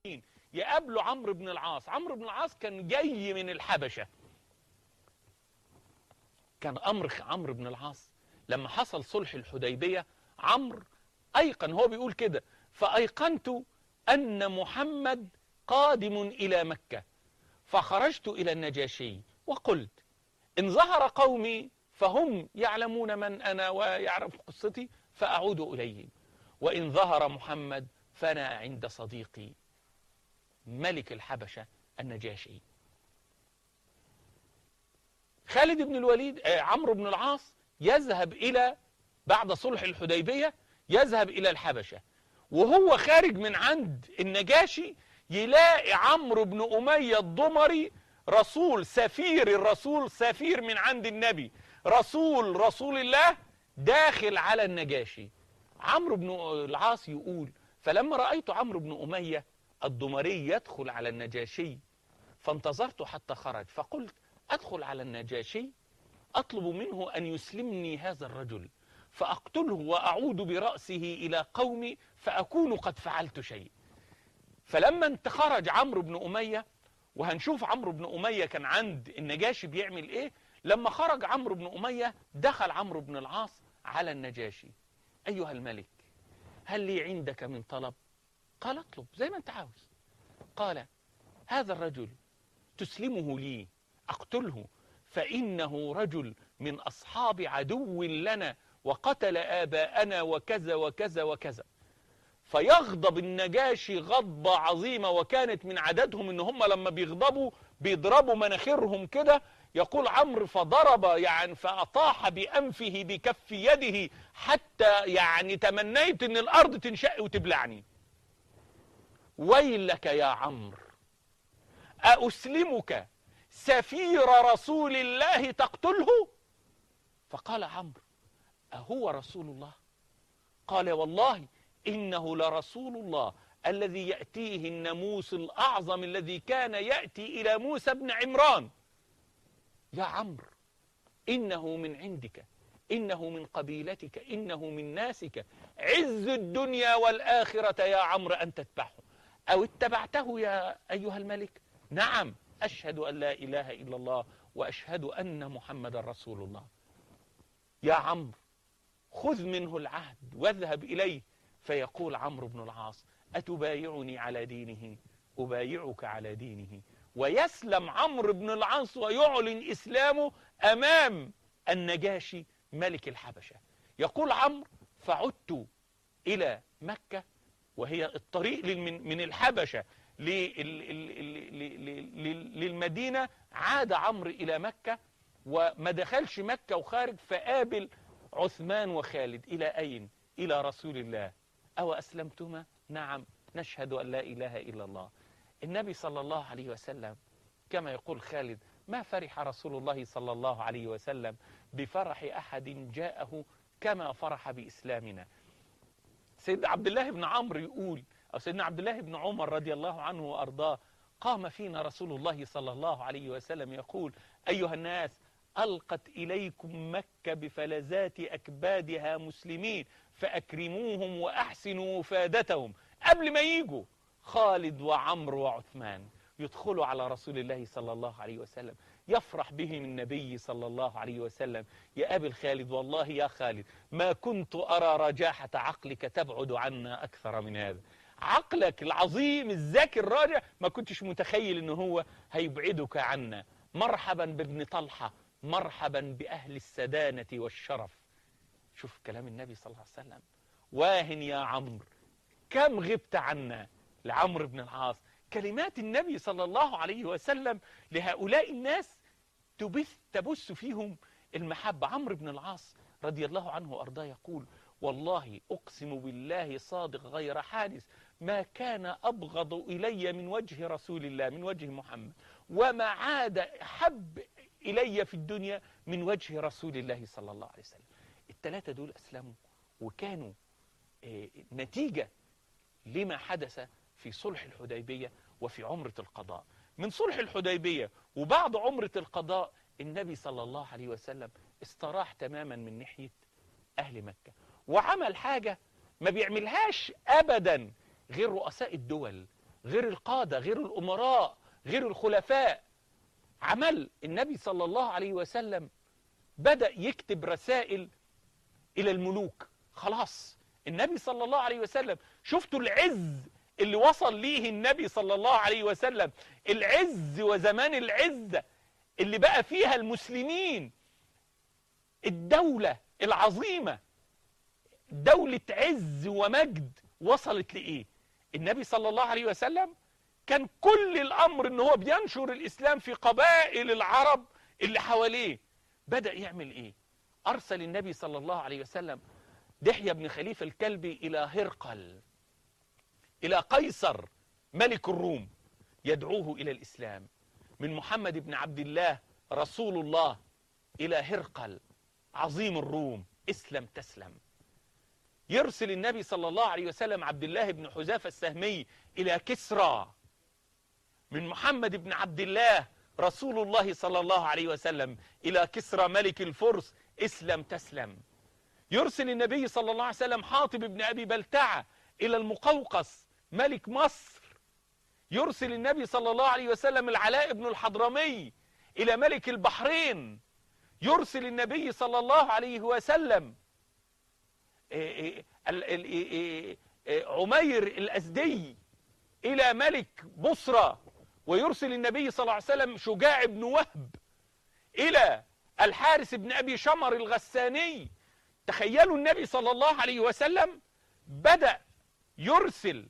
يقابلوا عمرو بن العاص عمرو بن العاص كان جاي من الحبشة كان أمر عمرو بن العاص لما حصل صلح الحديبية عمرو أيقن هو بيقول كده فأيقنت أن محمد قادم إلى مكة فخرجت إلى النجاشي وقلت إن ظهر قومي فهم يعلمون من أنا ويعرف قصتي فأعود إليهم وإن ظهر محمد فأنا عند صديقي ملك الحبشة النجاشي خالد بن الوليد آه عمرو بن العاص يذهب إلى بعد صلح الحديبية يذهب إلى الحبشة وهو خارج من عند النجاشي يلاقي عمرو بن أمية الضمري رسول سفير الرسول سفير من عند النبي رسول رسول الله داخل على النجاشي عمرو بن العاص يقول فلما رأيت عمرو بن أمية الضمري يدخل على النجاشي فانتظرت حتى خرج فقلت أدخل على النجاشي أطلب منه أن يسلمني هذا الرجل فأقتله وأعود برأسه إلى قومي فأكون قد فعلت شيء فلما انت خرج عمرو بن أمية وهنشوف عمرو بن أمية كان عند النجاشي بيعمل إيه لما خرج عمرو بن أمية دخل عمرو بن العاص على النجاشي أيها الملك هل لي عندك من طلب قال اطلب زي ما انت عاوز قال هذا الرجل تسلمه لي أقتله فإنه رجل من أصحاب عدو لنا وقتل آباءنا وكذا وكذا وكذا فيغضب النجاشي غضبة عظيمة وكانت من عددهم ان هم لما بيغضبوا بيضربوا مناخيرهم كده يقول عمرو فضرب يعني فأطاح بأنفه بكف يده حتى يعني تمنيت ان الأرض تنشق وتبلعني ويل لك يا عمرو أأسلمك سفير رسول الله تقتله فقال عمرو أهو رسول الله قال والله إنه لرسول الله الذي يأتيه الناموس الأعظم الذي كان يأتي إلى موسى بن عمران يا عمرو إنه من عندك إنه من قبيلتك إنه من ناسك عز الدنيا والآخرة يا عمرو أن تتبعه أو اتبعته يا أيها الملك نعم أشهد أن لا إله إلا الله وأشهد أن محمد رسول الله يا عمرو خذ منه العهد واذهب إليه فيقول عمرو بن العاص أتبايعني على دينه أبايعك على دينه ويسلم عمرو بن العاص ويعلن إسلامه أمام النجاشي ملك الحبشة يقول عمرو فعدت إلى مكة وهي الطريق من الحبشة للمدينة عاد عمرو إلى مكة وما دخلش مكة وخارج فقابل عثمان وخالد إلى أين؟ إلى رسول الله أو أسلمتما؟ نعم نشهد أن لا إله إلا الله النبي صلى الله عليه وسلم كما يقول خالد ما فرح رسول الله صلى الله عليه وسلم بفرح أحد جاءه كما فرح بإسلامنا سيدنا عبد الله بن عمرو يقول أو سيدنا عبد الله بن عمر رضي الله عنه وأرضاه قام فينا رسول الله صلى الله عليه وسلم يقول أيها الناس ألقت إليكم مكة بفلذات أكبادها مسلمين فأكرموهم وأحسنوا وفادتهم قبل ما يجوا خالد وعمرو وعثمان يدخلوا على رسول الله صلى الله عليه وسلم يفرح بهم النبي صلى الله عليه وسلم يقابل خالد والله يا خالد ما كنت أرى رجاحة عقلك تبعد عنا أكثر من هذا عقلك العظيم الذكي الراجع ما كنتش متخيل ان هو هيبعدك عنا مرحبا بابن طلحة مرحبا بأهل السدانة والشرف شوف كلام النبي صلى الله عليه وسلم واهن يا عمرو كم غبت عنا لعمرو بن العاص كلمات النبي صلى الله عليه وسلم لهؤلاء الناس تبث تبث فيهم المحبة عمرو بن العاص رضي الله عنه وأرضاه يقول والله أقسم بالله صادق غير حادث ما كان أبغض إلي من وجه رسول الله من وجه محمد وما عاد حب إلي في الدنيا من وجه رسول الله صلى الله عليه وسلم الثلاثة دول أسلموا وكانوا نتيجة لما حدث في صلح الحديبية وفي عمرة القضاء من صلح الحديبية وبعد عمرة القضاء النبي صلى الله عليه وسلم استراح تماما من ناحية أهل مكة وعمل حاجة ما بيعملهاش أبدا غير رؤساء الدول غير القادة غير الأمراء غير الخلفاء عمل النبي صلى الله عليه وسلم بدأ يكتب رسائل إلى الملوك خلاص النبي صلى الله عليه وسلم شفتوا العز اللي وصل ليه النبي صلى الله عليه وسلم العز وزمان العزة اللي بقى فيها المسلمين الدولة العظيمة دولة عز ومجد وصلت لإيه النبي صلى الله عليه وسلم كان كل الأمر ان هو بينشر الإسلام في قبائل العرب اللي حواليه بدأ يعمل إيه أرسل النبي صلى الله عليه وسلم دحية بن خليفة الكلبي إلى هرقل إلى قيصر ملك الروم يدعوه إلى الإسلام من محمد بن عبد الله رسول الله إلى هرقل عظيم الروم اسلم تسلم يرسل النبي صلى الله عليه وسلم عبد الله بن حذافة السهمي إلى كسرى من محمد بن عبد الله رسول الله صلى الله عليه وسلم إلى كسرى ملك الفرس اسلم تسلم يرسل النبي صلى الله عليه وسلم حاطب بن أبي بلتعة إلى المقوقس ملك مصر يرسل النبي صلى الله عليه وسلم العلاء بن الحضرمي إلى ملك البحرين يرسل النبي صلى الله عليه وسلم عمير الأزدي إلى ملك بصرى ويرسل النبي صلى الله عليه وسلم شجاع بن وهب إلى الحارس بن أبي شمر الغساني تخيلوا النبي صلى الله عليه وسلم بدأ يرسل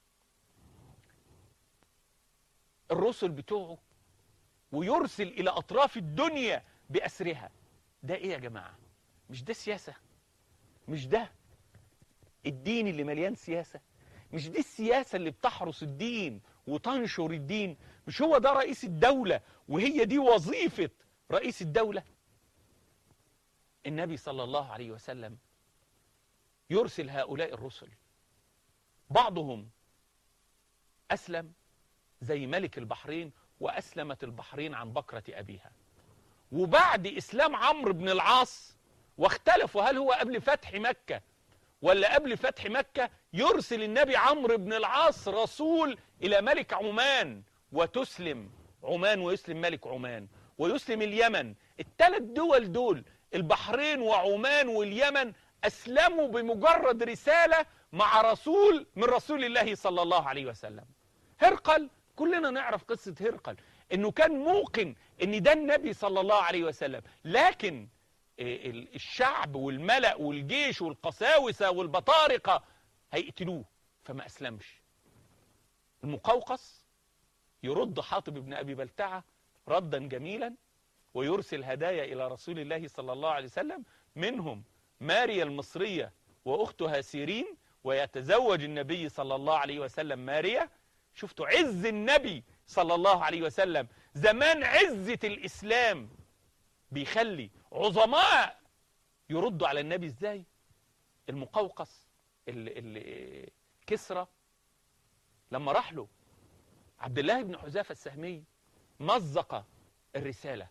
الرسل بتوعه ويرسل إلى أطراف الدنيا بأسرها ده إيه يا جماعة مش ده سياسة مش ده الدين اللي مليان سياسة مش دي السياسة اللي بتحرس الدين وتنشر الدين مش هو ده رئيس الدولة وهي دي وظيفة رئيس الدولة النبي صلى الله عليه وسلم يرسل هؤلاء الرسل بعضهم أسلم زي ملك البحرين وأسلمت البحرين عن بكرة أبيها وبعد إسلام عمرو بن العاص واختلفوا هل هو قبل فتح مكة ولا قبل فتح مكة يرسل النبي عمرو بن العاص رسول إلى ملك عمان وتسلم عمان ويسلم ملك عمان ويسلم اليمن الثلاث دول دول البحرين وعمان واليمن أسلموا بمجرد رسالة مع رسول من رسول الله صلى الله عليه وسلم هرقل كلنا نعرف قصة هرقل انه كان موقن ان ده النبي صلى الله عليه وسلم لكن الشعب والملأ والجيش والقساوسة والبطارقة هيقتلوه فما أسلمش المقوقس يرد حاطب بن أبي بلتعة ردا جميلا ويرسل هدايا إلى رسول الله صلى الله عليه وسلم منهم ماريا المصرية وأختها سيرين ويتزوج النبي صلى الله عليه وسلم ماريا شفتوا عز النبي صلى الله عليه وسلم زمان عزة الإسلام بيخلي عظماء يردوا على النبي ازاي المقوقس اللي اللي كسرى لما راح له عبد الله بن حذافة السهمي مزق الرسالة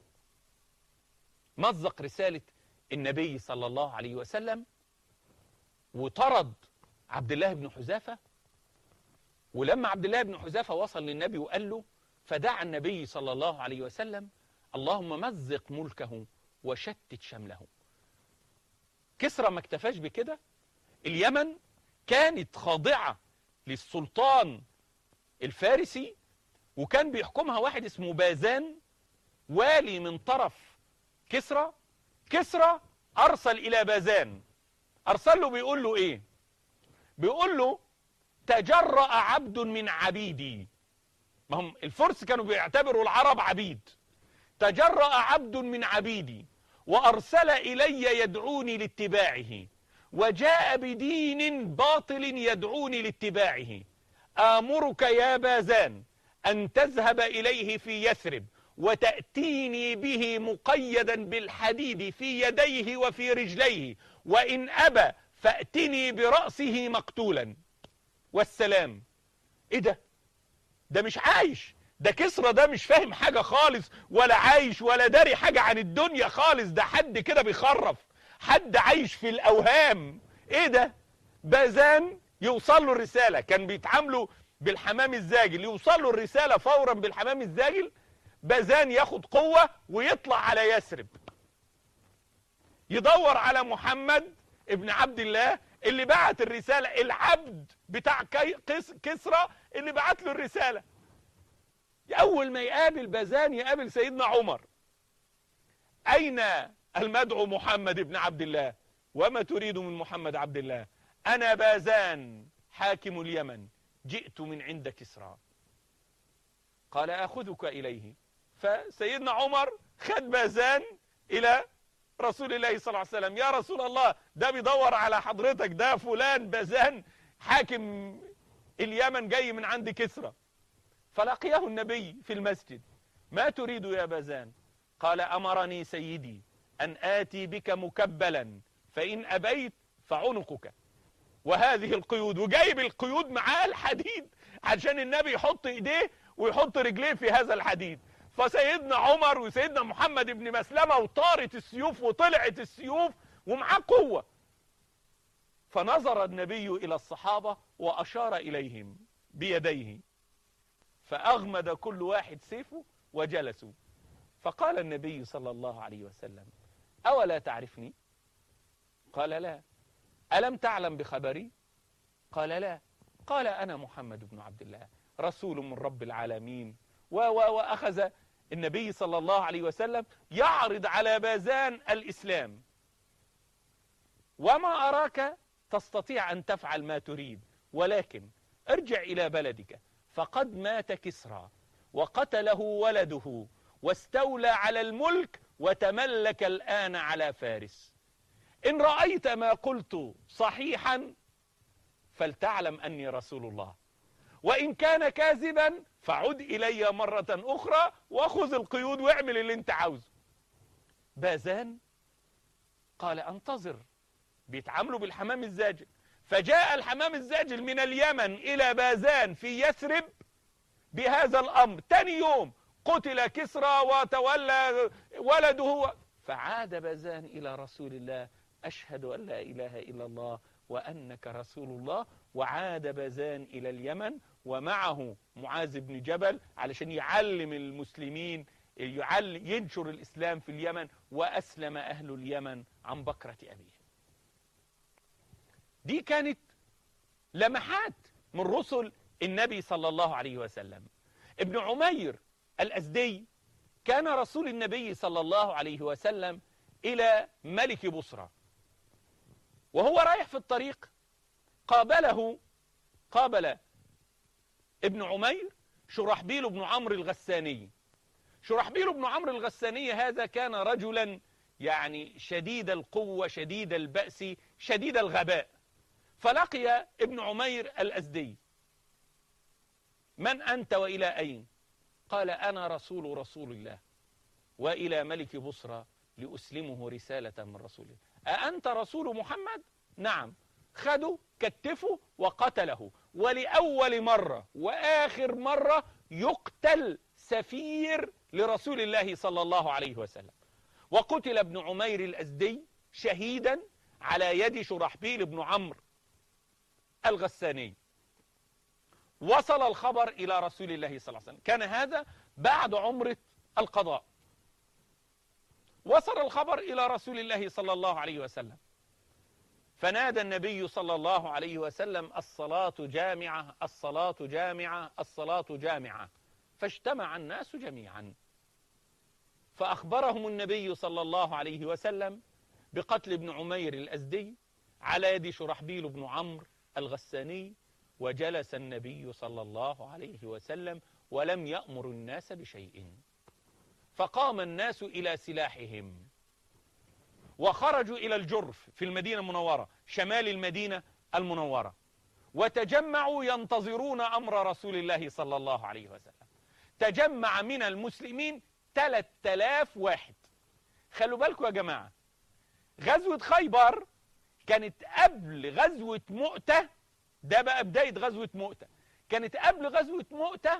مزق رسالة النبي صلى الله عليه وسلم وطرد عبد الله بن حذافة ولما عبد الله بن حذافة وصل للنبي وقال له فدعا النبي صلى الله عليه وسلم اللهم مزق ملكه وشتت شمله كسرى ما اكتفاش بكده اليمن كانت خاضعة للسلطان الفارسي وكان بيحكمها واحد اسمه بازان والي من طرف كسرى كسرى أرسل إلى بازان أرسل له بيقول له إيه بيقول له تجرأ عبد من عبيدي ما هم الفرس كانوا بيعتبروا العرب عبيد تجرأ عبد من عبيدي وأرسل إلي يدعوني لاتباعه وجاء بدين باطل يدعوني لاتباعه آمرك يا بازان أن تذهب إليه في يثرب وتأتيني به مقيدا بالحديد في يديه وفي رجليه وإن أبى فأتني برأسه مقتولا والسلام إيه ده ده مش عايش ده كسرى ده مش فاهم حاجة خالص ولا عايش ولا داري حاجة عن الدنيا خالص ده حد كده بيخرف حد عايش في الأوهام ايه ده بازان يوصل له الرسالة كان بيتعاملوا بالحمام الزاجل يوصل له الرسالة فورا بالحمام الزاجل بازان ياخد قوة ويطلع على يثرب يدور على محمد ابن عبد الله اللي بعت الرسالة العبد بتاع كسرى اللي بعت له الرسالة أول ما يقابل بازان يقابل سيدنا عمر أين المدعو محمد ابن عبد الله وما تريد من محمد عبد الله أنا بازان حاكم اليمن جئت من عند كسرى قال أخذك إليه فسيدنا عمر خد بازان إلى رسول الله صلى الله عليه وسلم يا رسول الله ده بيدور على حضرتك ده فلان بازان حاكم اليمن جاي من عند كسرى فلقيه النبي في المسجد ما تريد يا بازان قال أمرني سيدي أن آتي بك مكبلا فإن أبيت فعنقك وهذه القيود وجايب القيود معاه الحديد عشان النبي يحط ايديه ويحط رجليه في هذا الحديد فسيدنا عمر وسيدنا محمد بن مسلمة وطارت السيوف وطلعت السيوف ومعاه قوة فنظر النبي إلى الصحابة وأشار إليهم بيديه فأغمد كل واحد سيفه وجلسوا فقال النبي صلى الله عليه وسلم أولا تعرفني قال لا ألم تعلم بخبري قال لا قال أنا محمد بن عبد الله رسول من رب العالمين و و وأخذ النبي صلى الله عليه وسلم يعرض على بازان الإسلام وما أراك تستطيع أن تفعل ما تريد ولكن ارجع إلى بلدك فقد مات كسرى وقتله ولده واستولى على الملك وتملك الآن على فارس إن رأيت ما قلت صحيحا فلتعلم أني رسول الله وإن كان كاذبا فعد إلي مرة أخرى وخذ القيود واعمل اللي انت عاوزه بازان قال انتظر بيتعاملوا بالحمام الزاجل فجاء الحمام الزاجل من اليمن إلى بازان في يثرب بهذا الأمر تاني يوم قتل كسرى وتولى ولده فعاد بازان إلى رسول الله أشهد أن لا إله إلا الله وأنك رسول الله وعاد بازان إلى اليمن ومعه معاذ بن جبل علشان يعلم المسلمين يعلم ينشر الإسلام في اليمن وأسلم أهل اليمن عن بكرة أبيه دي كانت لمحات من رسل النبي صلى الله عليه وسلم ابن عمير الأزدي كان رسول النبي صلى الله عليه وسلم إلى ملك بصرة وهو رايح في الطريق قابله قابل ابن عمير شرحبيل بن عمرو الغساني شرحبيل بن عمرو الغساني هذا كان رجلا يعني شديد القوة شديد البأس شديد الغباء فلقي ابن عمير الأزدي من أنت وإلى أين قال أنا رسول رسول الله وإلى ملك بصرى لأسلمه رسالة من رسول الله أأنت رسول محمد نعم خدوا كتفه وقتله ولأول مرة وآخر مرة يقتل سفير لرسول الله صلى الله عليه وسلم وقتل ابن عمير الأزدي شهيدا على يد شرحبيل بن عمرو الغساني وصل الخبر إلى رسول الله صلى الله عليه وسلم كان هذا بعد عمرة القضاء وصل الخبر إلى رسول الله صلى الله عليه وسلم فنادى النبي صلى الله عليه وسلم الصلاة جامعة الصلاة جامعة الصلاة جامعة فاجتمع الناس جميعا فأخبرهم النبي صلى الله عليه وسلم بقتل ابن عمير الأزدي على يد شرحبيل بن عمرو الغساني وجلس النبي صلى الله عليه وسلم ولم يأمر الناس بشيء فقام الناس إلى سلاحهم وخرجوا إلى الجرف في المدينة المنورة شمال المدينة المنورة وتجمعوا ينتظرون أمر رسول الله صلى الله عليه وسلم تجمع من المسلمين 3000 واحد خلوا بالكم يا جماعة غزوة خيبر كانت قبل غزوة مؤتة ده بقى بداية غزوة مؤتة كانت قبل غزوة مؤتة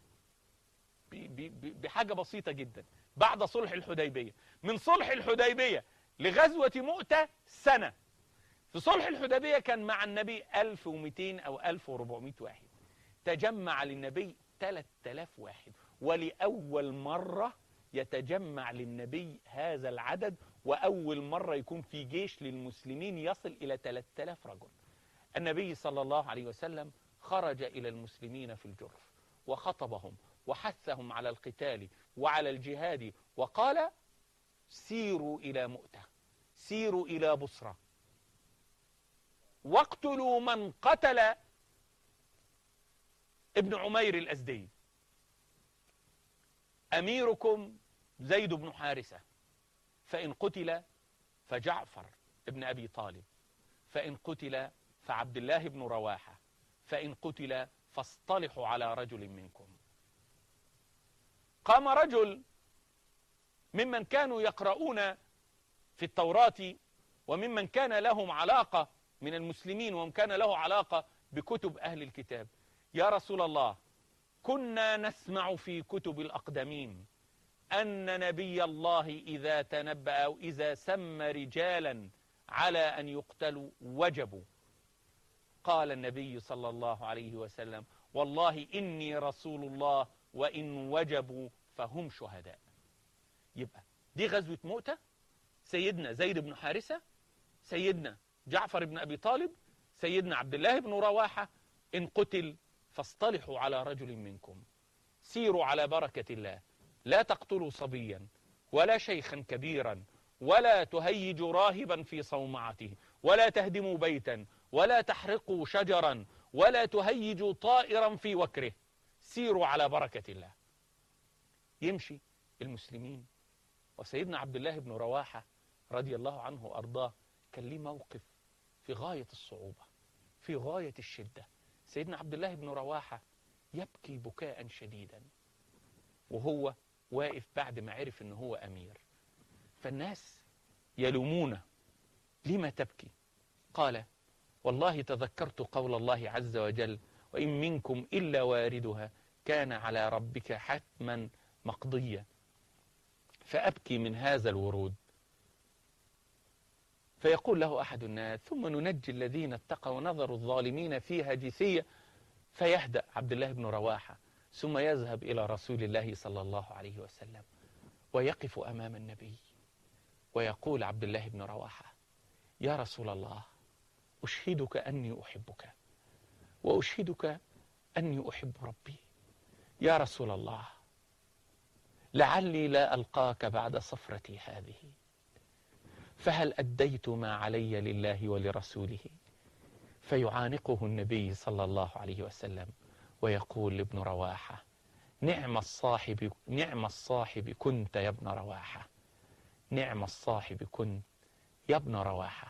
بحاجة بسيطة جدا بعد صلح الحديبية من صلح الحديبية لغزوة مؤتة سنة في صلح الحديبية كان مع النبي 1200 أو 1400 واحد تجمع للنبي 3000 واحد ولأول مرة يتجمع للنبي هذا العدد وأول مرة يكون في جيش للمسلمين يصل إلى 3000 رجل النبي صلى الله عليه وسلم خرج إلى المسلمين في الجرف وخطبهم وحثهم على القتال وعلى الجهاد وقال سيروا إلى مؤتة سيروا إلى بصرة واقتلوا من قتل ابن عمير الأزدي أميركم زيد بن حارثة فإن قتل فجعفر ابن أبي طالب فإن قتل فعبد الله بن رواحة فإن قتل فاصطلحوا على رجل منكم قام رجل ممن كانوا يقرؤون في التوراة وممن كان لهم علاقة من المسلمين ومن كان له علاقة بكتب أهل الكتاب يا رسول الله كنا نسمع في كتب الأقدمين أن نبي الله إذا تنبأ أو إذا سمى رجالا على أن يقتلوا وجبوا قال النبي صلى الله عليه وسلم والله إني رسول الله وإن وجبوا فهم شهداء يبقى دي غزوة مؤتة سيدنا زيد بن حارثة سيدنا جعفر بن أبي طالب سيدنا عبد الله بن رواحة إن قتل فاصطلحوا على رجل منكم سيروا على بركة الله لا تقتلوا صبيا ولا شيخا كبيرا ولا تهيجوا راهبا في صومعته ولا تهدموا بيتا ولا تحرقوا شجرا ولا تهيجوا طائرا في وكره سيروا على بركة الله يمشي المسلمين وسيدنا عبد الله بن رواحة رضي الله عنه وأرضاه كان ليه موقف في غاية الصعوبة في غاية الشدة سيدنا عبد الله بن رواحة يبكي بكاء شديدا وهو واقف بعد ما عرف ان هو امير فالناس يلومونه لما تبكي قال والله تذكرت قول الله عز وجل وإن منكم إلا واردها كان على ربك حتما مقضيا فأبكي من هذا الورود فيقول له أحد الناس ثم ننجي الذين اتقوا ونظر الظالمين فيها جثية فيهدأ عبد الله بن رواحة ثم يذهب إلى رسول الله صلى الله عليه وسلم ويقف أمام النبي ويقول عبد الله بن رواحة يا رسول الله أشهدك أني أحبك وأشهدك أني أحب ربي يا رسول الله لعلي لا ألقاك بعد صفرتي هذه فهل أديت ما علي لله ولرسوله فيعانقه النبي صلى الله عليه وسلم ويقول لابن رواحة نعم الصاحب نعم الصاحب كنت يا ابن رواحة نعم الصاحب كنت يا ابن رواحة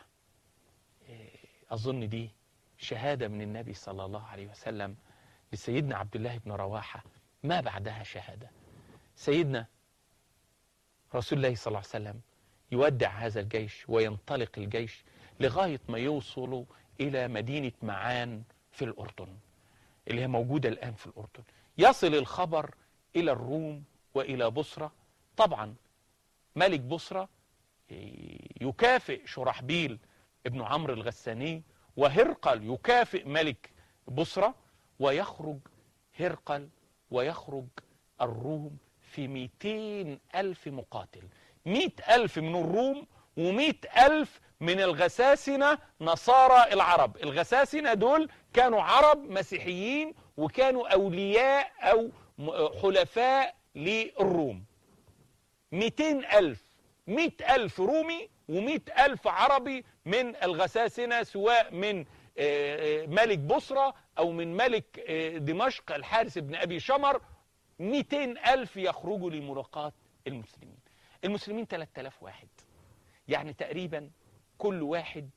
أظن دي شهادة من النبي صلى الله عليه وسلم لسيدنا عبد الله بن رواحة ما بعدها شهادة سيدنا رسول الله صلى الله عليه وسلم يودع هذا الجيش وينطلق الجيش لغاية ما يوصلوا إلى مدينة معان في الأردن اللي هي موجودة الآن في الأردن يصل الخبر إلى الروم وإلى بصرة طبعا ملك بصرة يكافئ شرحبيل ابن عمرو الغساني وهرقل يكافئ ملك بصرة ويخرج هرقل ويخرج الروم في 200 ألف مقاتل 100 ألف من الروم و100 ألف من الغساسنة نصارى العرب الغساسنة دول كانوا عرب مسيحيين وكانوا أولياء أو حلفاء للروم 200 ألف 100 ألف رومي و100 ألف عربي من الغساسنة سواء من ملك بصرة أو من ملك دمشق الحارس بن أبي شمر 200 ألف يخرجوا لملاقاة المسلمين المسلمين 3000 واحد يعني تقريبا كل واحد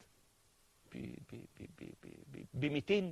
ب 200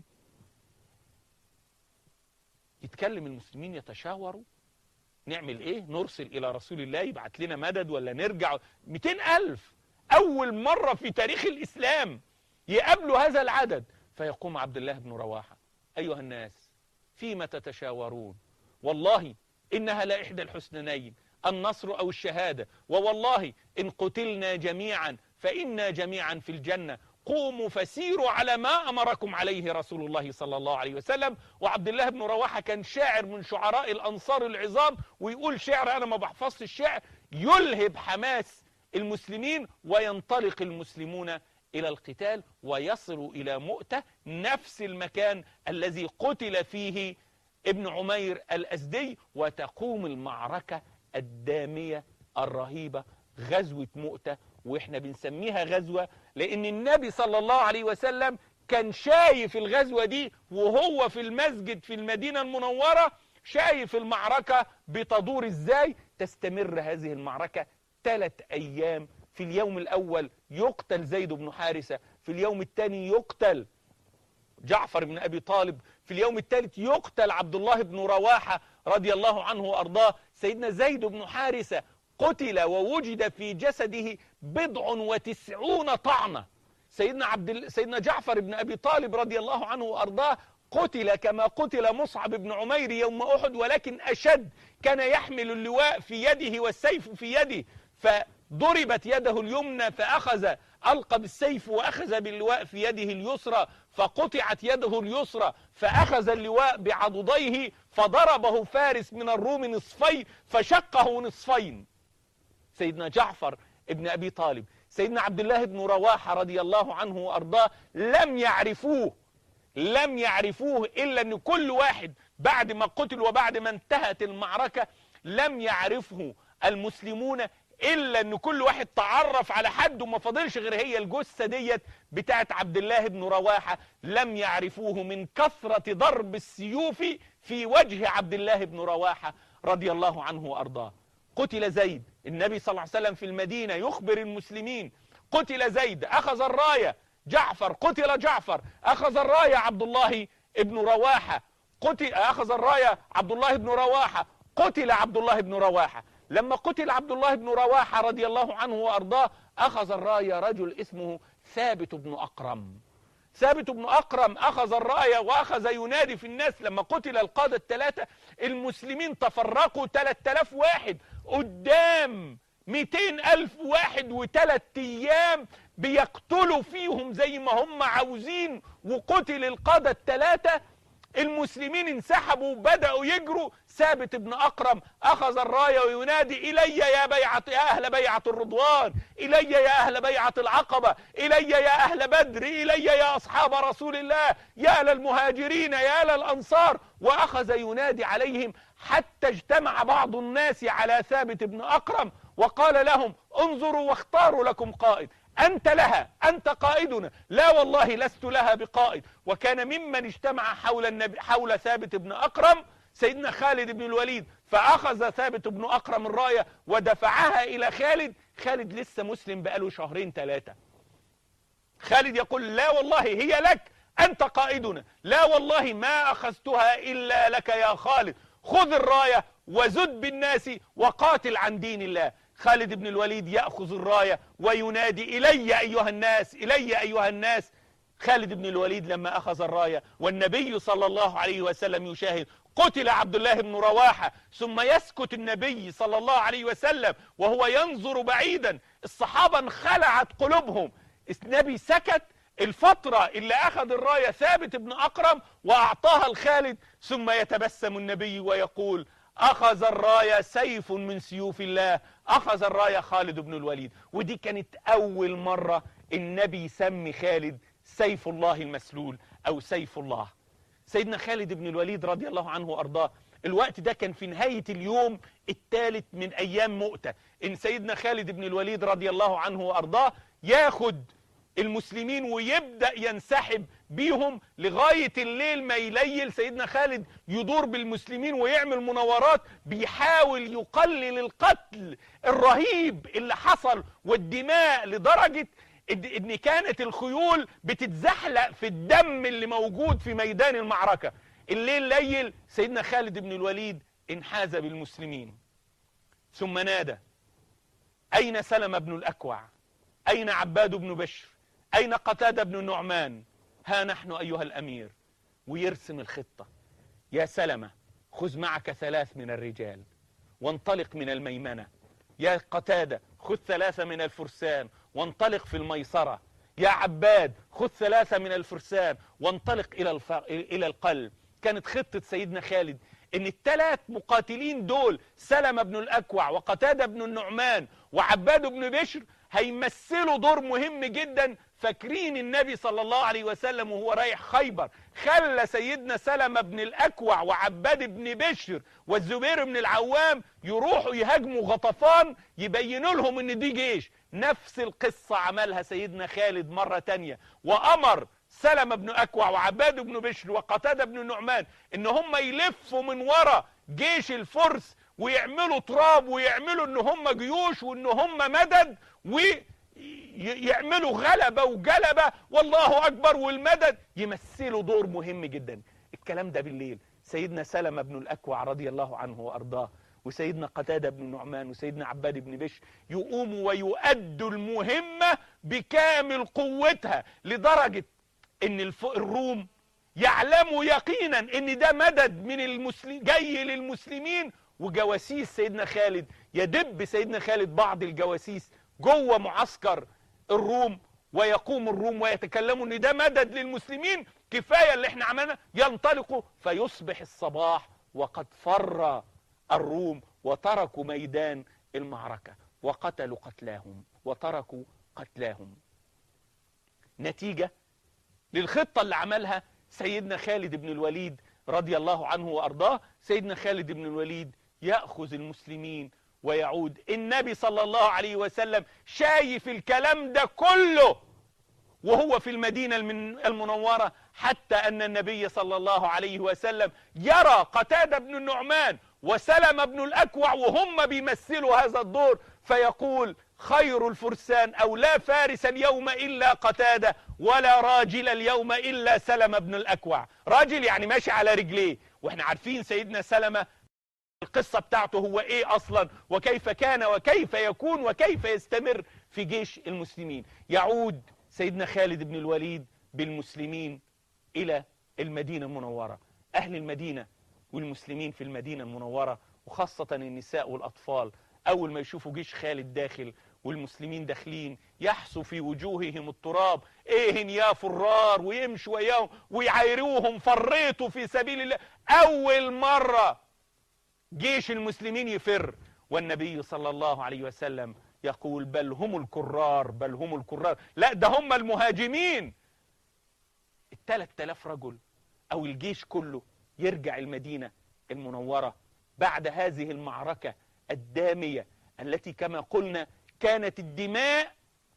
يتكلم المسلمين يتشاوروا نعمل ايه نرسل الى رسول الله يبعت لنا مدد ولا نرجع 200 ألف أول مرة في تاريخ الإسلام يقابلوا هذا العدد فيقوم عبد الله بن رواحة أيها الناس فيما تتشاورون والله إنها لا إحدى الحسنيين النصر أو الشهادة ووالله إن قتلنا جميعا فإنا جميعا في الجنة قوموا فسيروا على ما أمركم عليه رسول الله صلى الله عليه وسلم وعبد الله بن رواحة كان شاعر من شعراء الأنصار العظام ويقول شعر أنا ما بحفظش الشعر يلهب حماس المسلمين وينطلق المسلمون إلى القتال ويصلوا إلى مؤتة نفس المكان الذي قتل فيه ابن عمير الأزدي وتقوم المعركة الدامية الرهيبة غزوة مؤتة واحنا بنسميها غزوة لان النبي صلى الله عليه وسلم كان شايف الغزوة دي وهو في المسجد في المدينة المنورة شايف المعركة بتدور ازاي تستمر هذه المعركة ثلاث ايام في اليوم الاول يقتل زيد بن حارثة في اليوم الثاني يقتل جعفر بن ابي طالب في اليوم الثالث يقتل عبد الله بن رواحة رضي الله عنه وارضاه سيدنا زيد بن حارثة قتل ووجد في جسده بضع وتسعون طعنة سيدنا, عبد سيدنا جعفر بن أبي طالب رضي الله عنه وأرضاه قتل كما قتل مصعب بن عمير يوم أحد ولكن أشد كان يحمل اللواء في يده والسيف في يده فضربت يده اليمنى فأخذ ألقى بالسيف وأخذ باللواء في يده اليسرى فقطعت يده اليسرى فأخذ اللواء بعضديه فضربه فارس من الروم نصفين فشقه نصفين سيدنا جعفر ابن أبي طالب سيدنا عبد الله بن رواحة رضي الله عنه وأرضاه لم يعرفوه لم يعرفوه إلا أن كل واحد بعد ما قتل وبعد ما انتهت المعركة لم يعرفه المسلمون إلا أن كل واحد تعرف على حد وما فضلش غير هي الجثة ديت بتاعت عبد الله بن رواحة لم يعرفوه من كثرة ضرب السيوف في وجه عبد الله بن رواحة رضي الله عنه وأرضاه قتل زيد النبي صلى الله عليه وسلم في المدينة يخبر المسلمين قتل زيد أخذ الراية جعفر قتل جعفر أخذ الراية عبد الله ابن رواحة قتل أخذ الراية عبد الله بن رواحة قتل عبد الله بن رواحة لما قتل عبد الله بن رواحة رضي الله عنه وأرضاه أخذ الراية رجل اسمه ثابت بن أقرم ثابت بن أقرم أخذ الراية وأخذ ينادي في الناس لما قتل القادة الثلاثة المسلمين تفرقوا 3000 واحد قدام 200 ألف واحد وثلاث أيام بيقتلوا فيهم زي ما هم عاوزين وقتل القادة الثلاثة المسلمين انسحبوا وبدأوا يجروا ثابت بن أقرم أخذ الراية وينادي إلي يا بيعة يا أهل بيعة الرضوان إلي يا أهل بيعة العقبة إلي يا أهل بدر إلي يا أصحاب رسول الله يا للمهاجرين يا للأنصار وأخذ ينادي عليهم حتى اجتمع بعض الناس على ثابت بن أقرم وقال لهم انظروا واختاروا لكم قائد أنت لها أنت قائدنا لا والله لست لها بقائد وكان ممن اجتمع حول, النبي حول ثابت بن أقرم سيدنا خالد بن الوليد فأخذ ثابت بن أقرم الراية ودفعها إلى خالد خالد لسه مسلم بقاله شهرين ثلاثة خالد يقول لا والله هي لك أنت قائدنا لا والله ما أخذتها إلا لك يا خالد خذ الراية وزد بالناس وقاتل عن دين الله خالد بن الوليد يأخذ الراية وينادي إلي أيها الناس إلي أيها الناس خالد بن الوليد لما أخذ الراية والنبي صلى الله عليه وسلم يشاهد قتل عبد الله بن رواحة ثم يسكت النبي صلى الله عليه وسلم وهو ينظر بعيدا الصحابة انخلعت قلوبهم النبي سكت الفترة اللي أخذ الراية ثابت بن أقرم وأعطاها الخالد ثم يتبسم النبي ويقول أخذ الراية سيف من سيوف الله أخذ الراية خالد بن الوليد ودي كانت أول مرة النبي يسمي خالد سيف الله المسلول أو سيف الله سيدنا خالد بن الوليد رضي الله عنه وأرضاه الوقت ده كان في نهاية اليوم الثالث من أيام مؤتة إن سيدنا خالد بن الوليد رضي الله عنه وأرضاه ياخد المسلمين ويبدأ ينسحب بيهم لغاية الليل ما يليل سيدنا خالد يدور بالمسلمين ويعمل مناورات بيحاول يقلل القتل الرهيب اللي حصل والدماء لدرجة ان كانت الخيول بتتزحلق في الدم اللي موجود في ميدان المعركة الليل ليل سيدنا خالد بن الوليد انحاز بالمسلمين ثم نادى اين سلم بن الاكوع اين عباد بن بشر اين قتادة بن النعمان ها نحن ايها الامير ويرسم الخطة يا سلمة خذ معك ثلاث من الرجال وانطلق من الميمنة يا قتادة خذ ثلاثة من الفرسان وانطلق في الميسرة يا عباد خذ ثلاثة من الفرسان وانطلق إلى, الف... إلى القلب كانت خطة سيدنا خالد ان الثلاث مقاتلين دول سلمة بن الأكوع وقتادة بن النعمان وعباد بن بشر هيمثلوا دور مهم جدا فاكرين النبي صلى الله عليه وسلم وهو رايح خيبر خلى سيدنا سلمة بن الأكوع وعباد بن بشر والزبير بن العوام يروحوا يهاجموا غطفان يبينوا لهم ان دي جيش نفس القصة عملها سيدنا خالد مرة تانية وأمر سلمة بن أكوع وعباد بن بشر وقتادة بن النعمان ان هم يلفوا من ورا جيش الفرس ويعملوا تراب ويعملوا ان هم جيوش وان هم مدد ويعملوا غلبة وجلبة والله اكبر والمدد يمثلوا دور مهم جدا الكلام ده بالليل سيدنا سلمة بن الاكوع رضي الله عنه وارضاه وسيدنا قتادة بن النعمان وسيدنا عباد بن بش يقوموا ويؤدوا المهمة بكامل قوتها لدرجة ان الروم يعلموا يقينا ان ده مدد من المسلم جاي للمسلمين وجواسيس سيدنا خالد يدب سيدنا خالد بعض الجواسيس جوه معسكر الروم ويقوم الروم ويتكلموا ان ده مدد للمسلمين كفايه اللي احنا عملنا ينطلقوا فيصبح الصباح وقد فر الروم وتركوا ميدان المعركه وقتلوا قتلاهم وتركوا قتلاهم نتيجه للخطه اللي عملها سيدنا خالد بن الوليد رضي الله عنه وارضاه سيدنا خالد بن الوليد ياخذ المسلمين ويعود النبي صلى الله عليه وسلم شايف الكلام ده كله وهو في المدينة المنورة حتى أن النبي صلى الله عليه وسلم يرى قتادة بن النعمان وسلم بن الأكوع وهم بيمثلوا هذا الدور فيقول خير الفرسان أو لا فارس اليوم إلا قتادة ولا راجل اليوم إلا سلم بن الأكوع راجل يعني ماشي على رجليه واحنا عارفين سيدنا سلمة القصة بتاعته هو ايه اصلا وكيف كان وكيف يكون وكيف يستمر في جيش المسلمين يعود سيدنا خالد بن الوليد بالمسلمين الى المدينة المنورة اهل المدينة والمسلمين في المدينة المنورة وخاصة النساء والاطفال اول ما يشوفوا جيش خالد داخل والمسلمين داخلين يحسوا في وجوههم التراب ايه يا فرار ويمشوا وياهم ويعايروهم فريتوا في سبيل الله اول مرة جيش المسلمين يفر والنبي صلى الله عليه وسلم يقول بل هم الكرار بل هم الكرار لا ده هم المهاجمين الثلاث تلاف رجل او الجيش كله يرجع المدينة المنورة بعد هذه المعركة الدامية التي كما قلنا كانت الدماء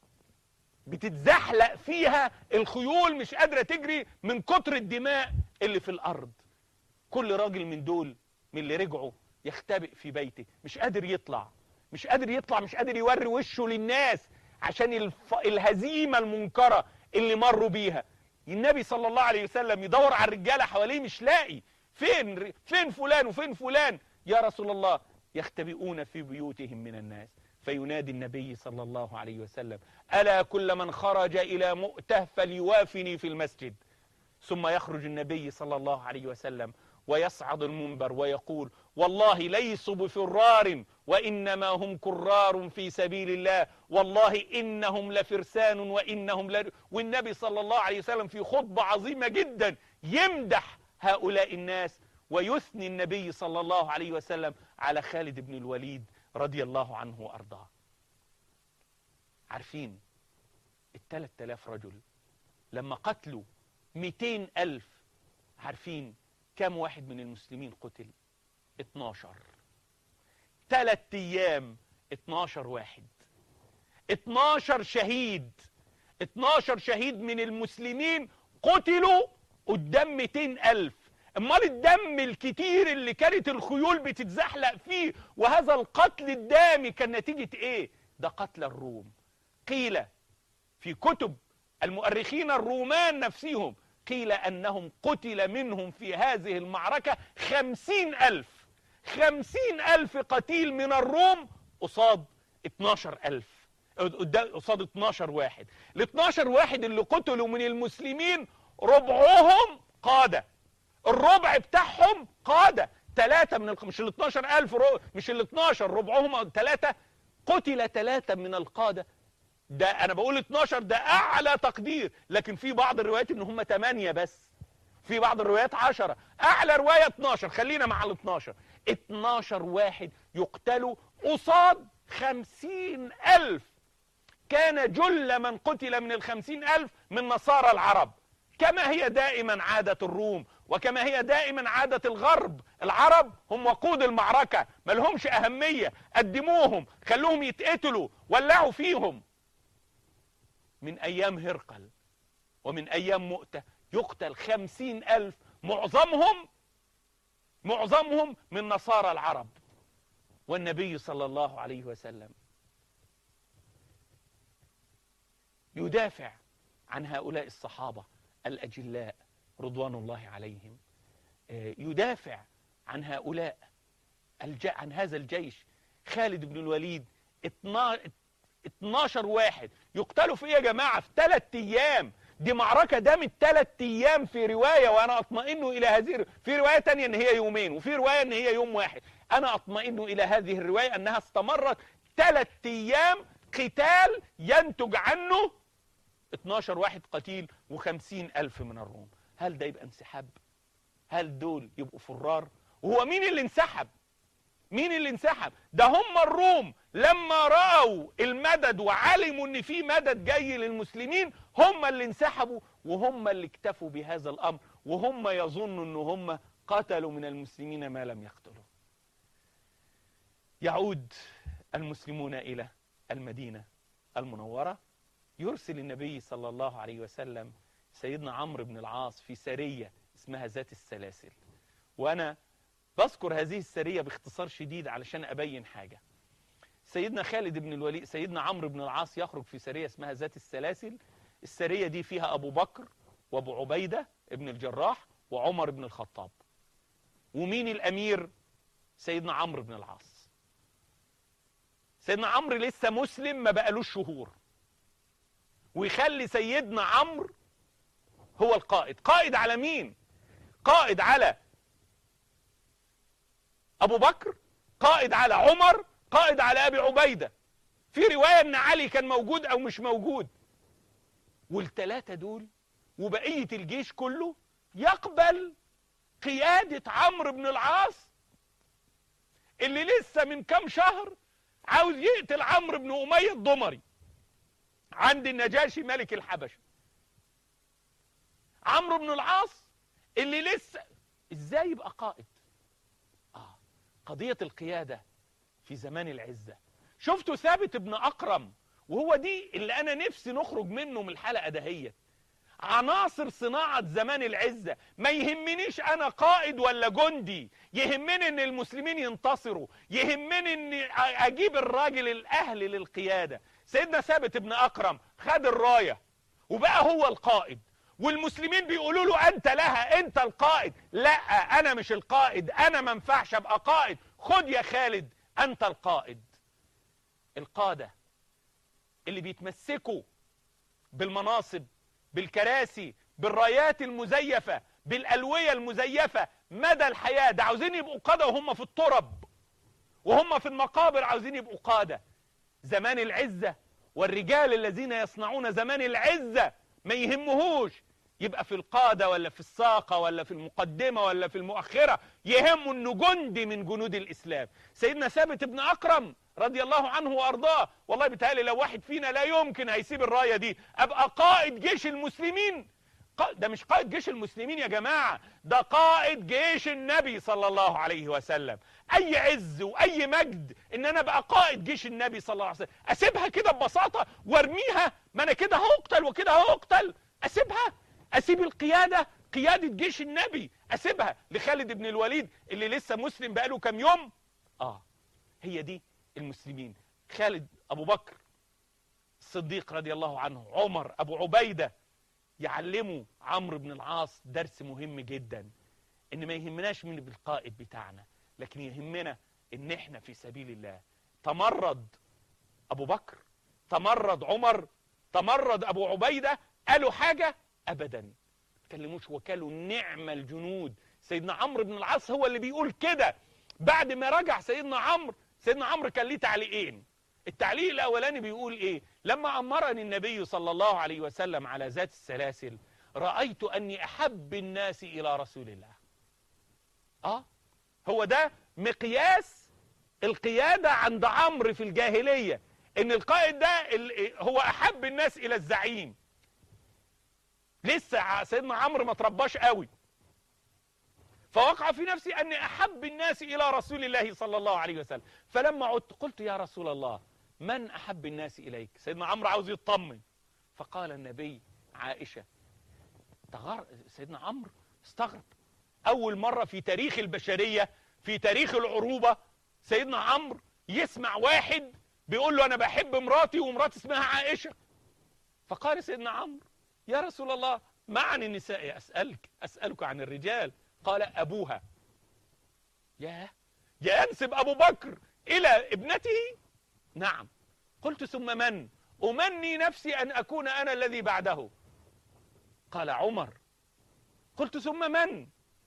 بتتزحلق فيها الخيول مش قادرة تجري من كتر الدماء اللي في الأرض كل راجل من دول من اللي رجعوا يختبئ في بيته مش قادر يطلع مش قادر يطلع مش قادر يوري وشه للناس عشان الف... الهزيمة المنكرة اللي مروا بيها النبي صلى الله عليه وسلم يدور على الرجالة حواليه مش لاقي فين فين فلان وفين فلان يا رسول الله يختبئون في بيوتهم من الناس فينادي النبي صلى الله عليه وسلم ألا كل من خرج إلى مؤته فليوافني في المسجد ثم يخرج النبي صلى الله عليه وسلم ويصعد المنبر ويقول والله ليسوا بفرار وإنما هم كرار في سبيل الله والله إنهم لفرسان وإنهم ل... والنبي صلى الله عليه وسلم في خطبة عظيمة جدا يمدح هؤلاء الناس ويثني النبي صلى الله عليه وسلم على خالد بن الوليد رضي الله عنه وأرضاه عارفين الثلاث تلاف رجل لما قتلوا مئتين ألف عارفين كم واحد من المسلمين قتل 12 ثلاث ايام 12 واحد 12 شهيد 12 شهيد من المسلمين قتلوا قدام 200 ألف امال الدم الكتير اللي كانت الخيول بتتزحلق فيه وهذا القتل الدامي كان نتيجة ايه ده قتل الروم قيل في كتب المؤرخين الرومان نفسهم قيل أنهم قتل منهم في هذه المعركة خمسين ألف خمسين ألف قتيل من الروم قصاد اتناشر ألف قصاد اتناشر واحد الاتناشر واحد اللي قتلوا من المسلمين ربعهم قادة الربع بتاعهم قادة ثلاثة من الق... مش ال 12000 رو... مش ال 12 ربعهم ثلاثة قتل ثلاثة من القادة ده انا بقول 12 ده اعلى تقدير لكن في بعض الروايات ان هم 8 بس في بعض الروايات 10 اعلى روايه 12 خلينا مع ال 12 12 واحد يقتلوا قصاد 50 ألف كان جل من قتل من الخمسين ألف من نصارى العرب كما هي دائما عادة الروم وكما هي دائما عادة الغرب العرب هم وقود المعركة ما لهمش أهمية قدموهم خلوهم يتقتلوا ولعوا فيهم من أيام هرقل ومن أيام مؤتة يقتل خمسين ألف معظمهم معظمهم من نصارى العرب والنبي صلى الله عليه وسلم يدافع عن هؤلاء الصحابة الأجلاء رضوان الله عليهم يدافع عن هؤلاء عن هذا الجيش خالد بن الوليد 12 واحد يقتلوا في ايه يا جماعة في ثلاث ايام دي معركة دامت ثلاث ايام في رواية وانا اطمئن الى هذه في رواية تانية ان هي يومين وفي رواية ان هي يوم واحد انا اطمئن الى هذه الرواية انها استمرت ثلاث ايام قتال ينتج عنه 12 واحد قتيل و50 ألف من الروم هل ده يبقى انسحاب هل دول يبقوا فرار وهو مين اللي انسحب مين اللي انسحب ده هم الروم لما رأوا المدد وعلموا ان في مدد جاي للمسلمين هم اللي انسحبوا وهم اللي اكتفوا بهذا الامر وهم يظنوا ان هم قتلوا من المسلمين ما لم يقتلوا يعود المسلمون الى المدينة المنورة يرسل النبي صلى الله عليه وسلم سيدنا عمرو بن العاص في سرية اسمها ذات السلاسل وأنا بذكر هذه السرية باختصار شديد علشان أبين حاجة سيدنا خالد بن الوليد سيدنا عمرو بن العاص يخرج في سرية اسمها ذات السلاسل السرية دي فيها أبو بكر وأبو عبيدة ابن الجراح وعمر بن الخطاب ومين الأمير سيدنا عمرو بن العاص سيدنا عمرو لسه مسلم ما بقالوش شهور ويخلي سيدنا عمرو هو القائد قائد على مين قائد على ابو بكر قائد على عمر قائد على ابي عبيده في روايه ان علي كان موجود او مش موجود والثلاثه دول وبقيه الجيش كله يقبل قياده عمرو بن العاص اللي لسه من كام شهر عاوز يقتل عمرو بن اميه الضمري عند النجاشي ملك الحبشه عمرو بن العاص اللي لسه ازاي يبقى قائد اه قضيه القياده في زمان العزه شفتوا ثابت بن اقرم وهو دي اللي انا نفسي نخرج منه من الحلقه دهيت عناصر صناعة زمان العزة ما يهمنيش أنا قائد ولا جندي يهمني أن المسلمين ينتصروا يهمني أن أجيب الراجل الأهل للقيادة سيدنا ثابت بن أكرم خد الراية وبقى هو القائد والمسلمين بيقولوا له أنت لها أنت القائد لا أنا مش القائد أنا ما ينفعش أبقى قائد خد يا خالد أنت القائد القادة اللي بيتمسكوا بالمناصب بالكراسي بالرايات المزيفة بالألوية المزيفة مدى الحياة ده عاوزين يبقوا قادة وهم في الترب وهم في المقابر عاوزين يبقوا قادة زمان العزة والرجال الذين يصنعون زمان العزة ما يهمهوش يبقى في القادة ولا في الساقة ولا في المقدمة ولا في المؤخرة يهمه انه جندي من جنود الإسلام سيدنا ثابت بن أكرم رضي الله عنه وارضاه والله بيتهيألي لو واحد فينا لا يمكن هيسيب الرايه دي ابقى قائد جيش المسلمين ده مش قائد جيش المسلمين يا جماعه ده قائد جيش النبي صلى الله عليه وسلم اي عز واي مجد ان انا ابقى قائد جيش النبي صلى الله عليه وسلم اسيبها كده ببساطه وارميها ما انا كده هقتل وكده هقتل اسيبها اسيب القياده قياده جيش النبي اسيبها لخالد بن الوليد اللي لسه مسلم بقاله كام يوم اه هي دي المسلمين خالد أبو بكر الصديق رضي الله عنه عمر أبو عبيدة يعلموا عمرو بن العاص درس مهم جدا ان ما يهمناش من القائد بتاعنا لكن يهمنا ان احنا في سبيل الله تمرد ابو بكر تمرد عمر تمرد ابو عبيدة قالوا حاجة ابدا تكلموش وكالوا نعم الجنود سيدنا عمرو بن العاص هو اللي بيقول كده بعد ما رجع سيدنا عمرو سيدنا عمرو كان ليه تعليقين التعليق الاولاني بيقول ايه لما عمرني النبي صلى الله عليه وسلم على ذات السلاسل رأيت أني أحب الناس إلى رسول الله آه هو ده مقياس القيادة عند عمرو في الجاهلية ان القائد ده ال- هو احب الناس الى الزعيم لسه سيدنا عمرو ما ترباش قوي فوقع في نفسي اني احب الناس الى رسول الله صلى الله عليه وسلم فلما عدت قلت يا رسول الله من احب الناس اليك سيدنا عمرو عاوز يطمن فقال النبي عائشه تغر... سيدنا عمرو استغرب اول مره في تاريخ البشريه في تاريخ العروبه سيدنا عمرو يسمع واحد بيقول له انا بحب مراتي ومراتي اسمها عائشه فقال سيدنا عمرو يا رسول الله ما عن النساء اسالك اسالك عن الرجال قال ابوها يا ينسب ابو بكر الى ابنته نعم قلت ثم من امني نفسي ان اكون انا الذي بعده قال عمر قلت ثم من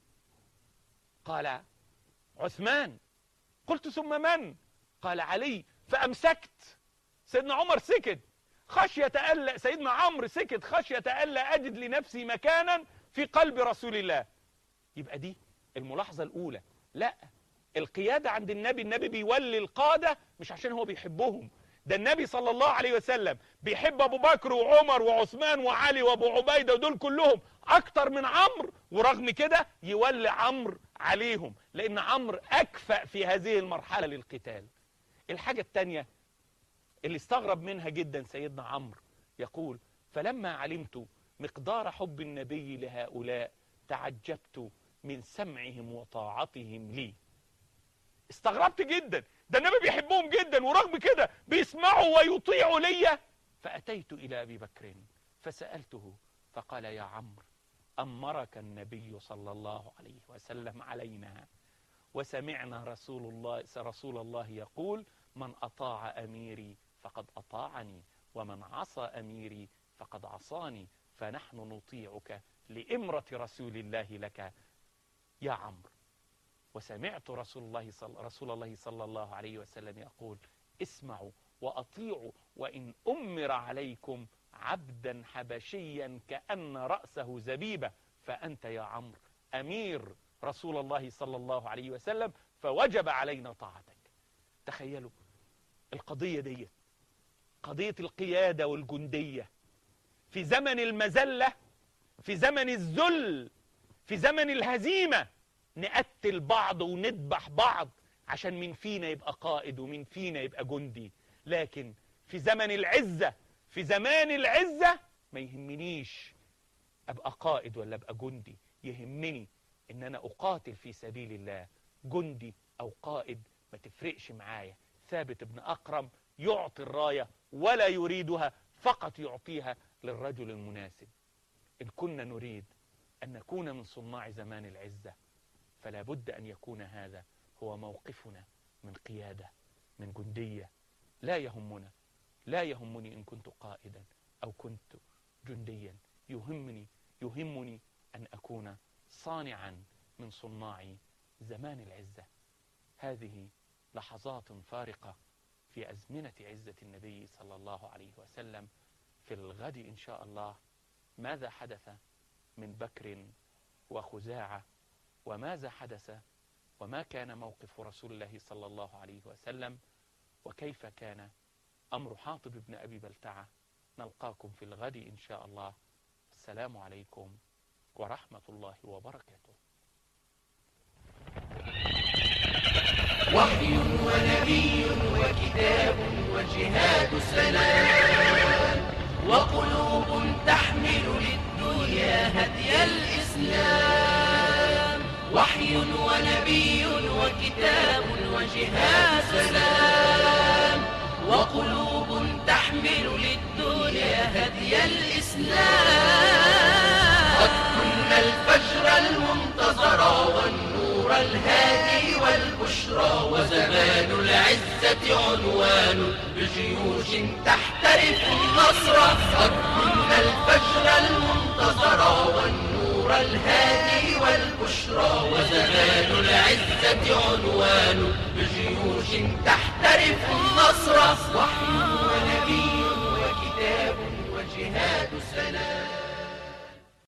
قال عثمان قلت ثم من قال علي فامسكت سيدنا عمر سكت خشية ألا سيدنا عمرو سكت خشية ألا أجد لنفسي مكانا في قلب رسول الله يبقى دي الملاحظة الأولى لا القيادة عند النبي النبي بيولي القادة مش عشان هو بيحبهم ده النبي صلى الله عليه وسلم بيحب أبو بكر وعمر وعثمان وعلي وأبو عبيدة ودول كلهم أكتر من عمرو ورغم كده يولي عمرو عليهم لأن عمرو أكفأ في هذه المرحلة للقتال الحاجة الثانية اللي استغرب منها جدا سيدنا عمرو يقول فلما علمت مقدار حب النبي لهؤلاء تعجبت من سمعهم وطاعتهم لي استغربت جدا ده النبي بيحبهم جدا ورغم كده بيسمعوا ويطيعوا لي فأتيت إلى أبي بكر فسألته فقال يا عمرو أمرك النبي صلى الله عليه وسلم علينا وسمعنا رسول الله رسول الله يقول من أطاع أميري فقد أطاعني ومن عصى أميري فقد عصاني فنحن نطيعك لإمرة رسول الله لك يا عمرو وسمعت رسول الله صل... رسول الله صلى الله عليه وسلم يقول اسمعوا وأطيعوا وإن أمر عليكم عبدا حبشيا كأن رأسه زبيبة فأنت يا عمرو أمير رسول الله صلى الله عليه وسلم فوجب علينا طاعتك تخيلوا القضية دي قضية القيادة والجندية في زمن المزلة في زمن الذل في زمن الهزيمة نقتل بعض وندبح بعض عشان مين فينا يبقى قائد ومين فينا يبقى جندي لكن في زمن العزة في زمان العزة ما يهمنيش أبقى قائد ولا أبقى جندي يهمني إن أنا أقاتل في سبيل الله جندي أو قائد ما تفرقش معايا ثابت بن أقرم يعطي الراية ولا يريدها فقط يعطيها للرجل المناسب إن كنا نريد أن نكون من صناع زمان العزة فلا بد أن يكون هذا هو موقفنا من قيادة من جندية لا يهمنا لا يهمني إن كنت قائدا أو كنت جنديا يهمني يهمني أن أكون صانعا من صناع زمان العزة هذه لحظات فارقة في أزمنة عزة النبي صلى الله عليه وسلم في الغد إن شاء الله ماذا حدث من بكر وخزاعة وماذا حدث وما كان موقف رسول الله صلى الله عليه وسلم وكيف كان أمر حاطب بن أبي بلتعة نلقاكم في الغد إن شاء الله السلام عليكم ورحمة الله وبركاته وحي ونبي وكتاب وجهاد سلام وقلوب تحمل للدنيا هدي الإسلام وحي ونبي وكتاب وجهاد سلام وقلوب تحمل للدنيا هدي الإسلام قد كنا الفجر المنتظر والنور الهادي والبشرى وزمان العزة عنوان بجيوش تحترف النصر قد كنا الفجر المنتظر والنور الهادي والبشرى وزمان العزة عنوان بجيوش تحترف النصر وحي ونبي كتاب وجهاد سلام